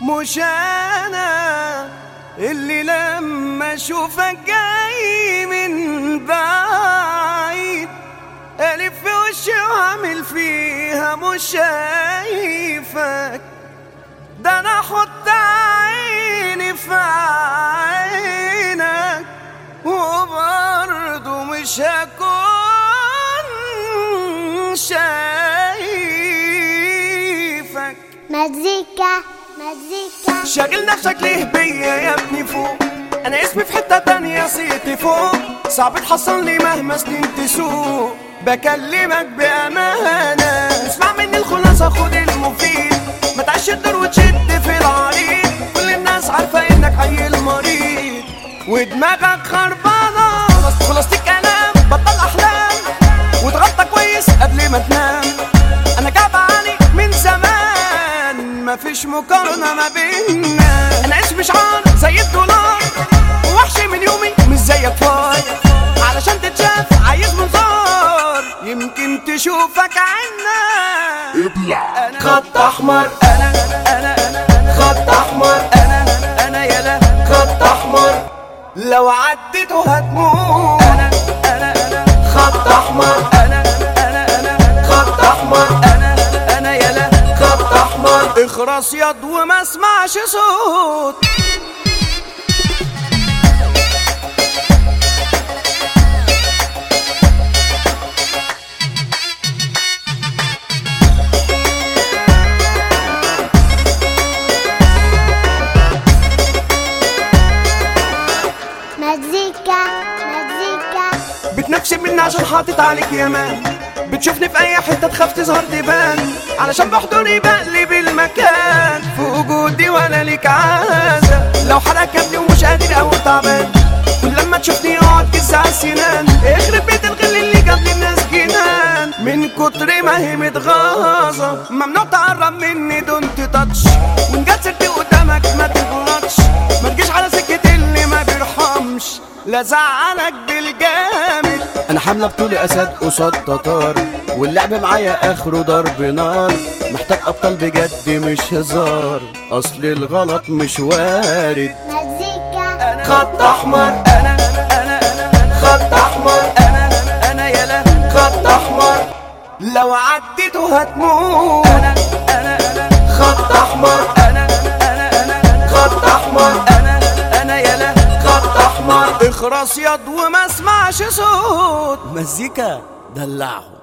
مش انا اللي لما اشوفك جاي من بعيد الف في وشي واعمل فيها مش شايفك ده انا احط عيني في عينك وبرضه مش هكون شايفك مزيكا مزيكا شاغل نفسك ليه بيا يا ابني فوق انا اسمي في حتة تانية صيتي فوق صعب تحصلني مهما سنين تسوق بكلمك بأمانة اسمع مني الخلاصة خد المفيد ما تعيش الدور وتشد في العريض كل الناس عارفة انك عيل مريض ودماغك خربانة خلاص خلصت الكلام بطل احلام واتغطى كويس قبل ما تنام انا جاب علي من زمان مفيش مقارنة ما بيننا انا اسمي شعار زي الدولار وحش من يومي مش زيك فار علشان تتشاف عايز منظار يمكن تشوفك عنا ابلع انا خط احمر انا انا انا خط احمر انا انا يلا خط احمر لو عديته هتموت انا انا انا خط احمر انا انا انا خط احمر انا انا يلا خط احمر اخرس يض وما اسمعش صوت مزيكا مزيكا بتنكشف مني عشان حاطط عليك يامان بتشوفني في اي حته تخاف تظهر تبان علشان بحضوري بقلب المكان في وجودي ولا ليك عازه لو حرك ابني ومش قادر او تعبان كل لما تشوفني اقعد كز على السنان اخرب بيت الغل اللي جاب للناس جنان من كتر ما هي متغاظه ممنوع تقرب مني دونت تاتش وان جت سيرتي قدامك ما تغلطش ما تجيش على سكه اللي ما بيرحمش لا زعلك بالجامد انا حامله بطولي اسد قصاد تتار واللعب معايا اخره ضرب نار محتاج ابطال بجد مش هزار اصل الغلط مش وارد مزيكا خط احمر انا انا انا خط احمر انا انا يلا خط احمر لو عديته هتموت انا انا انا خط احمر انا انا انا خط احمر انا انا يلا خط احمر اخرس يض وما اسمعش صوت مزيكا دلعهم